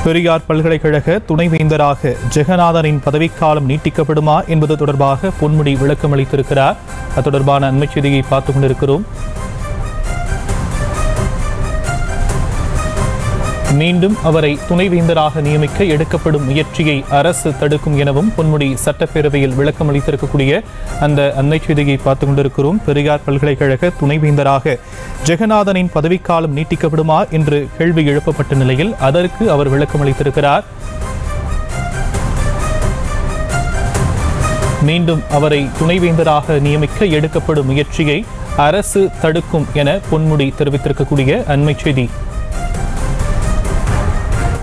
பெரியார் பல்கலைக்கழக துணைவேந்தராக ஜெகநாதனின் பதவிக்காலம் நீட்டிக்கப்படுமா என்பது தொடர்பாக பொன்முடி விளக்கம் அளித்திருக்கிறார் அது தொடர்பான அண்மைச் செய்தியை பார்த்துக் கொண்டிருக்கிறோம் மீண்டும் அவரை துணைவேந்தராக நியமிக்க எடுக்கப்படும் முயற்சியை அரசு தடுக்கும் எனவும் பொன்முடி சட்டப்பேரவையில் விளக்கம் அளித்திருக்கக்கூடிய அந்த அன்னை செய்தியை பார்த்துக் கொண்டிருக்கிறோம் பெரியார் பல்கலைக்கழக துணைவேந்தராக ஜெகநாதனின் பதவிக்காலம் நீட்டிக்கப்படுமா என்று கேள்வி எழுப்பப்பட்ட நிலையில் அதற்கு அவர் விளக்கம் அளித்திருக்கிறார் மீண்டும் அவரை துணைவேந்தராக நியமிக்க எடுக்கப்படும் முயற்சியை அரசு தடுக்கும் என பொன்முடி தெரிவித்திருக்கக்கூடிய அண்மைச் செய்தி